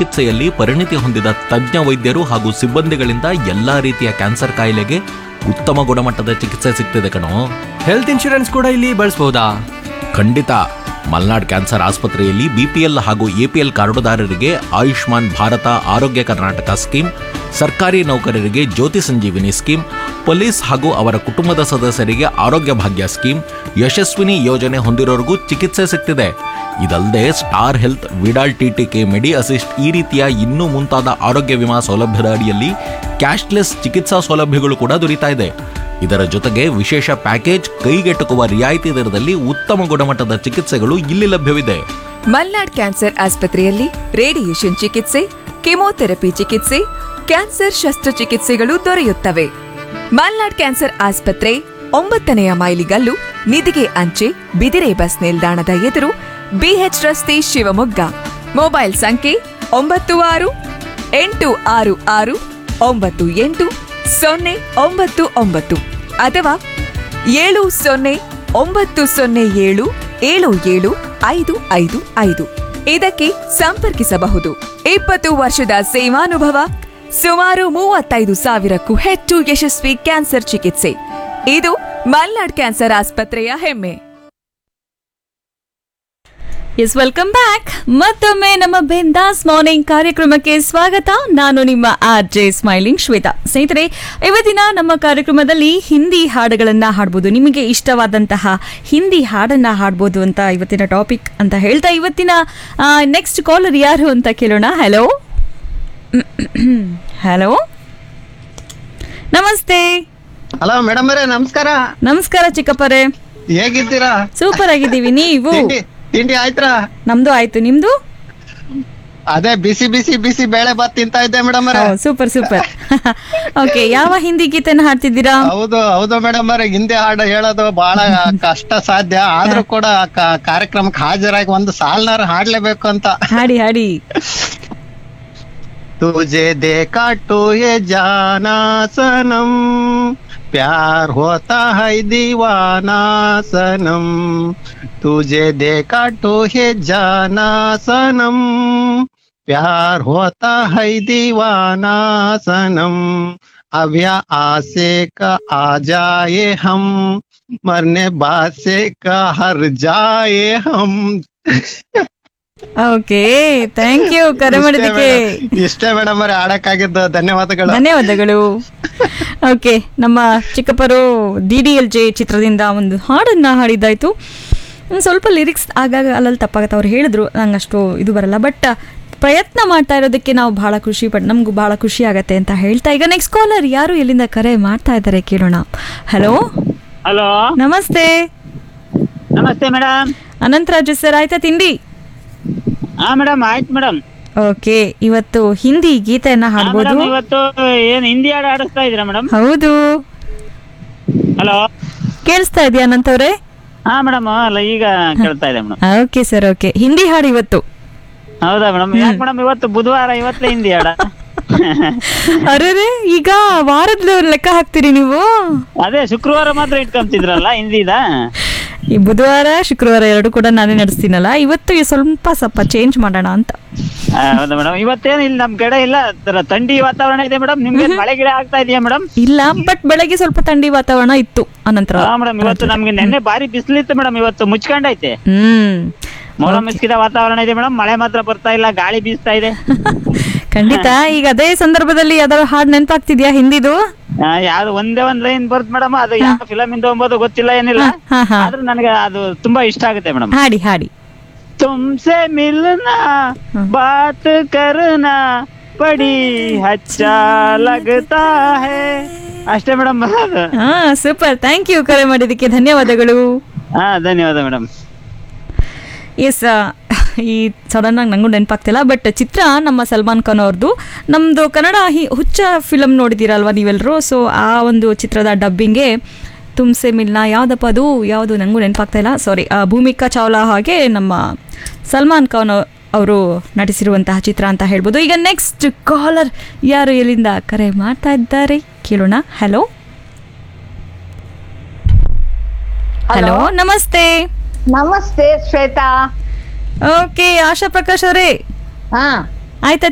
ಚಿಕಿತ್ಸೆಯಲ್ಲಿ ಪರಿಣಿತಿ ಹೊಂದಿದ ತಜ್ಞ ವೈದ್ಯರು ಹಾಗೂ ಸಿಬ್ಬಂದಿಗಳಿಂದ ಎಲ್ಲಾ ರೀತಿಯ ಕ್ಯಾನ್ಸರ್ ಕಾಯಿಲೆಗೆ ಉತ್ತಮ ಗುಣಮಟ್ಟದ ಚಿಕಿತ್ಸೆ ಸಿಗ್ತಿದೆ ಕಣೋ ಹೆಲ್ತ್ ಇನ್ಶೂರೆನ್ಸ್ ಕೂಡ ಇಲ್ಲಿ ಬಳಸಬಹುದಾ ಖಂಡಿತ ಮಲ್ನಾಡ್ ಕ್ಯಾನ್ಸರ್ ಆಸ್ಪತ್ರೆಯಲ್ಲಿ ಬಿಪಿಎಲ್ ಹಾಗೂ ಎಪಿಎಲ್ ಕಾರ್ಡುದಾರರಿಗೆ ಆಯುಷ್ಮಾನ್ ಭಾರತ ಆರೋಗ್ಯ ಕರ್ನಾಟಕ ಸ್ಕೀಮ್ ಸರ್ಕಾರಿ ನೌಕರರಿಗೆ ಜ್ಯೋತಿ ಸಂಜೀವಿನಿ ಸ್ಕೀಮ್ ಪೊಲೀಸ್ ಹಾಗೂ ಅವರ ಕುಟುಂಬದ ಸದಸ್ಯರಿಗೆ ಆರೋಗ್ಯ ಭಾಗ್ಯ ಸ್ಕೀಮ್ ಯಶಸ್ವಿನಿ ಯೋಜನೆ ಹೊಂದಿರೋರಿಗೂ ಚಿಕಿತ್ಸೆ ಸಿಗ್ತಿದೆ ಇದಲ್ಲದೆ Star Health Vidal TTK Medi Assist ಈ ರೀತಿಯ ಇನ್ನೂ ಮುಂತಾದ ಆರೋಗ್ಯ ವಿಮಾ ಸೌಲಭ್ಯದ ಅಡಿಯಲ್ಲಿ ಕ್ಯಾಶ್ಲೆಸ್ ಚಿಕಿತ್ಸಾ ಸೌಲಭ್ಯಗಳು ಕೂಡ ದೊರೀತಾ ಇದೆ ಇದರ ಜೊತೆಗೆ ವಿಶೇಷ ಪ್ಯಾಕೇಜ್ ಕೈಗೆಟುಕುವ ರಿಯಾಯಿತಿ ದರದಲ್ಲಿ ಉತ್ತಮ ಗುಣಮಟ್ಟದ ಚಿಕಿತ್ಸೆಗಳು ಇಲ್ಲಿ ಲಭ್ಯವಿದೆ ಮಲ್ನಾಡ್ ಕ್ಯಾನ್ಸರ್ ಆಸ್ಪತ್ರೆಯಲ್ಲಿ ರೇಡಿಯೇಷನ್ ಚಿಕಿತ್ಸೆ ಕೆಮೊಥೆರಪಿ ಚಿಕಿತ್ಸೆ ಕ್ಯಾನ್ಸರ್ ಶಸ್ತ್ರಚಿಕಿತ್ಸೆಗಳು ದೊರೆಯುತ್ತವೆ ಮಲ್ನಾಡ್ ಕ್ಯಾನ್ಸರ್ ಆಸ್ಪತ್ರೆ ಒಂಬತ್ತನೆಯ ಮೈಲಿಗಲ್ಲು ನಿಧಿಗೆ ಅಂಚೆ ಬಿದಿರೆ ಬಸ್ ನಿಲ್ದಾಣದ ಎದುರು ಬಿಎಚ್ ರಸ್ತೆ ಶಿವಮೊಗ್ಗ ಮೊಬೈಲ್ ಸಂಖ್ಯೆ ಒಂಬತ್ತು ಆರು ಎಂಟು ಆರು ಆರು ಒಂಬತ್ತು ಎಂಟು ಸೊನ್ನೆ ಒಂಬತ್ತು ಒಂಬತ್ತು ಅಥವಾ ಏಳು ಸೊನ್ನೆ ಒಂಬತ್ತು ಸೊನ್ನೆ ಏಳು ಏಳು ಏಳು ಐದು ಐದು ಐದು ಇದಕ್ಕೆ ಸಂಪರ್ಕಿಸಬಹುದು ಇಪ್ಪತ್ತು ವರ್ಷದ ಸೇವಾನುಭವ ಸುಮಾರು ಮೂವತ್ತೈದು ಸಾವಿರಕ್ಕೂ ಹೆಚ್ಚು ಯಶಸ್ವಿ ಕ್ಯಾನ್ಸರ್ ಚಿಕಿತ್ಸೆ ಇದು ಮಲ್ನಾಡ್ ಕ್ಯಾನ್ಸರ್ ಆಸ್ಪತ್ರೆಯ ಹೆಮ್ಮೆ ಎಸ್ ವೆಲ್ಕಮ್ ಬ್ಯಾಕ್ ಮತ್ತೊಮ್ಮೆ ನಮ್ಮ ಬಿಂದಾಸ್ ಮಾರ್ನಿಂಗ್ ಕಾರ್ಯಕ್ರಮಕ್ಕೆ ಸ್ವಾಗತ ನಾನು ನಿಮ್ಮ ಆರ್ ಜೆ ಸ್ಮೈಲಿಂಗ್ ಶ್ವೇತಾ ಸ್ನೇಹಿತರೆ ಇವತ್ತಿನ ನಮ್ಮ ಕಾರ್ಯಕ್ರಮದಲ್ಲಿ ಹಿಂದಿ ಹಾಡುಗಳನ್ನ ಹಾಡ್ಬೋದು ನಿಮಗೆ ಇಷ್ಟವಾದಂತಹ ಹಿಂದಿ ಹಾಡನ್ನ ಹಾಡ್ಬೋದು ಅಂತ ಇವತ್ತಿನ ಟಾಪಿಕ್ ಅಂತ ಹೇಳ್ತಾ ಇವತ್ತಿನ ನೆಕ್ಸ್ಟ್ ಕಾಲರ್ ಯಾರು ಅಂತ ಕೇಳೋಣ ಹಲೋ ಹಲೋ ನಮಸ್ತೆ ಹಲೋ ಮೇಡಮ್ ಅವರೇ ನಮಸ್ಕಾರ ನಮಸ್ಕಾರ ಚಿಕ್ಕಪ್ಪರೇ ಹೇಗಿದ್ದೀರಾ ಸೂಪರ್ ಆಗಿದ್ದೀವಿ ನೀವು ತಿಂಡಿ ತಿಂಡಿ ಆಯ್ತಾ ನಮ್ದು ಆಯ್ತು ನಿಮ್ದು ಅದೇ ಬಿಸಿ ಬಿಸಿ ಬಿಸಿ ಬೇಳೆ ಬಾತ್ ತಿಂತಾ ಇದ್ದೆ ಮೇಡಮ್ ಅವರೇ ಸೂಪರ್ ಸೂಪರ್ ಓಕೆ ಯಾವ ಹಿಂದಿ ಗೀತೆನ ಹಾಡ್ತಿದ್ದೀರಾ ಹೌದು ಹೌದು ಮೇಡಮ್ ಅವರೇ ಹಿಂದೆ ಹಾಡು ಹೇಳೋದು ಬಹಳ ಕಷ್ಟ ಸಾಧ್ಯ ಆದ್ರೂ ಕೂಡ ಕ- ಕಾರ್ಯಕ್ರಮಕ್ಕೆ ಹಾಜರಾಗಿ ಒಂದು ಸಾಲ್ನಾರು ಹಾಡ್ಲೇಬೇಕು ಅಂತ ಹಾಡಿ ಹಾಡಿ तुझे देखा तो ये जाना सनम प्यार होता है दीवाना सनम तुझे देखा तो ये जाना सनम प्यार होता है दीवाना सनम अब या आसे का आ जाए हम मरने बाद से का हर जाए हम ಓಕೆ ಥ್ಯಾಂಕ್ ಯು ಕರೆ ಮಾಡಿದ್ದಕ್ಕೆ ಇಷ್ಟೇ ಮೇಡಮ್ ಅವರೇ ಆಡಕ್ಕಾಗಿದ್ದು ಧನ್ಯವಾದಗಳು ಧನ್ಯವಾದಗಳು ಓಕೆ ನಮ್ಮ ಚಿಕ್ಕಪ್ಪರು ಡಿ ಡಿ ಎಲ್ ಜೆ ಚಿತ್ರದಿಂದ ಒಂದು ಹಾಡನ್ನ ಹಾಡಿದ್ದಾಯ್ತು ಒಂದ್ ಸ್ವಲ್ಪ ಲಿರಿಕ್ಸ್ ಆಗಾಗ ಅಲ್ಲಲ್ಲಿ ತಪ್ಪಾಗತ್ತೆ ಅವ್ರು ಹೇಳಿದ್ರು ನಂಗೆ ಅಷ್ಟು ಇದು ಬರಲ್ಲ ಬಟ್ ಪ್ರಯತ್ನ ಮಾಡ್ತಾ ಇರೋದಕ್ಕೆ ನಾವು ಬಹಳ ಖುಷಿ ಪಡ್ ನಮಗೂ ಬಹಳ ಖುಷಿ ಆಗತ್ತೆ ಅಂತ ಹೇಳ್ತಾ ಈಗ ನೆಕ್ಸ್ಟ್ ಕಾಲರ್ ಯಾರು ಎಲ್ಲಿಂದ ಕರೆ ಮಾಡ್ತಾ ಇದ್ದಾರೆ ಕೇಳೋಣ ಹಲೋ ಹಲೋ ನಮಸ್ತೆ ನಮಸ್ತೆ ಮೇಡಮ್ ಅನಂತರಾಜು ಸರ್ ಆಯ್ತಾ ತಿಂಡಿ ಹಾ ಮೇಡಮ್ ಆಯ್ತು ಮೇಡಮ್ ಓಕೆ ಇವತ್ತು ಹಿಂದಿ ಗೀತೆಯನ್ನ ಹಾಡ್ಬೋದು ಮೇಡಮ್ ಇವತ್ತು ಏನ್ ಹಿಂದಿ ಹಾಡು ಆಡಿಸ್ತಾ ಇದ್ದೀರಾ ಮೇಡಮ್ ಹೌದು ಹಲೋ ಕೇಳಿಸ್ತಾ ಇದೆಯಾ ಅನಂತವ್ರೆ ಹಾ ಮೇಡಮ್ ಅಲ್ಲ ಈಗ ಕೇಳ್ತಾ ಇದೆ madam okay sir okay Hindi ಹಾಡು ಇವತ್ತು ಹೌದಾ ಮೇಡಮ್ ಯಾಕೆ ಮೇಡಮ್ ಇವತ್ತು ಬುಧವಾರ ಇವತ್ತೇ ಹಿಂದಿ ಹಾಡ ಅರೆ ಈಗ ವಾರದ ಲೆಕ್ಕ ಹಾಕ್ತೀರಿ ನೀವು ಅದೇ ಶುಕ್ರವಾರ ಮಾತ್ರ ಇಟ್ಕೊಂತಿದ್ರಲ್ಲ ಹಿಂದಿದ ಈ ಬುಧವಾರ ಶುಕ್ರವಾರ ಎರಡು ಕೂಡ ನಾನೇ ನಡೆಸ್ತೀನಲ್ಲ ಇವತ್ತು ಈ ಸ್ವಲ್ಪ ಸ್ವಲ್ಪ ಚೇಂಜ್ ಮಾಡೋಣ ಅಂತ ಆ, ಹೌದಾ ಮೇಡಮ್ ಇವತ್ತೇನು ಇಲ್ಲ ನಮ್ ಕಡೆ ಇಲ್ಲ ತರ ಥಂಡಿ ವಾತಾವರಣ ಇದೆ ಮೇಡಮ್ ನಿಮ್ಗೆ ಮಳೆ ಗಿಡ ಆಗ್ತಾ ಇದೆಯಾ ಮೇಡಮ್ ಇಲ್ಲ ಬಟ್ ಬೆಳಗ್ಗೆ ಸ್ವಲ್ಪ ಥಂಡಿ ವಾತಾವರಣ ಇತ್ತು ಅನಂತರ ಹಾ ಮೇಡಮ್ ಇವತ್ತು ನಮ್ಗೆ ನೆನ್ನೆ ಬಾರಿ ಬಿಸಿಲಿತ್ತು ಮೇಡಮ್ ಇವತ್ತು ಮುಚ್ಕೊಂಡೈತೆ ಹ್ಮ್ ಮೋಡ ಮುಚ್ಚಿದ ವಾತಾವರಣ ಇದೆ ಮೇಡಮ್ ಮಳೆ ಮಾತ್ರ ಬರ್ತಾ ಇಲ್ಲ ಗಾಳಿ ಬೀಸ್ತಾ ಇದೆ ಖಂಡಿತ ಈಗ ಅದೇ ಸಂದರ್ಭದಲ್ಲಿ ಯಾವ್ದಾದ್ರು ಹಾಡು ನೆನಪಾಗ್ತಿದ್ಯಾ ಹಿಂದಿದು ಆ, ಯಾವ್ದು ಒಂದೇ ಒಂದ್ ಲೈನ್ ಬರ್ತ್ ಮೇಡಮ್ ಅದು ಯಾವ ಫಿಲಮ್ ಇಂದ ಎಂಬುದು ಗೊತ್ತಿಲ್ಲ ಏನಿಲ್ಲ ಹಾ ಹಾ ಆದ್ರೂ ನನಗೆ ಅದು ತುಂಬಾ ಇಷ್ಟ ಆಗುತ್ತೆ ಮೇಡಮ್ ಹಾಡಿ ಹಾಡಿ ತುಮ್ಸೆ ಮಿಲ್ನಾ ಬಾತ್ ಕರ್ನಾ ಬಡಿ ಅಚ್ಚಾ ಲಗ್ತಾ ಹೇ ಅಷ್ಟೇ ಮೇಡಮ್ ಅದು ಹಾ ಸೂಪರ್ ಥ್ಯಾಂಕ್ ಯು ಕರೆ ಮಾಡಿದ್ದಕ್ಕೆ ಧನ್ಯವಾದಗಳು ಹಾ ಧನ್ಯವಾದ ಮೇಡಮ್ ಎಸ್ ಈ ಸಡನ್ ಆಗಿ ನಂಗೂ ನೆನಪಾಗ್ತಿಲ್ಲ ಬಟ್ ಚಿತ್ರ ನಮ್ಮ ಸಲ್ಮಾನ್ ಖಾನ್ ಅವ್ರದ್ದು ನಮ್ಮದು ಕನ್ನಡ ಹಿ ಹುಚ್ಚ ಫಿಲಮ್ ನೋಡಿದ್ದೀರಲ್ವಾ ನೀವೆಲ್ಲರೂ ಸೊ ಆ ಒಂದು ಚಿತ್ರದ ಡಬ್ಬಿಂಗೆ ತುಮ್ಸೆ ಮಿಲ್ನ ಯಾವುದಪ್ಪ ಅದು ಯಾವುದು ನನಗೂ ನೆನಪಾಗ್ತಾ ಇಲ್ಲ ಸಾರಿ ಭೂಮಿಕಾ ಚಾವ್ಲಾ ಹಾಗೆ ನಮ್ಮ ಸಲ್ಮಾನ್ ಖಾನ್ ಅವರು ನಟಿಸಿರುವಂತಹ ಚಿತ್ರ ಅಂತ ಹೇಳ್ಬೋದು ಈಗ ನೆಕ್ಸ್ಟ್ ಕಾಲರ್ ಯಾರು ಎಲ್ಲಿಂದ ಕರೆ ಮಾಡ್ತಾ ಇದ್ದಾರೆ ಕೇಳೋಣ ಹಲೋ ಹಲೋ ನಮಸ್ತೆ ನಮಸ್ತೆ ಶ್ವೇತಾ ಓಕೆ ಆಶಾ ಪ್ರಕಾಶ್ ಅವರೇ ಹಾ ಆಯ್ತಾ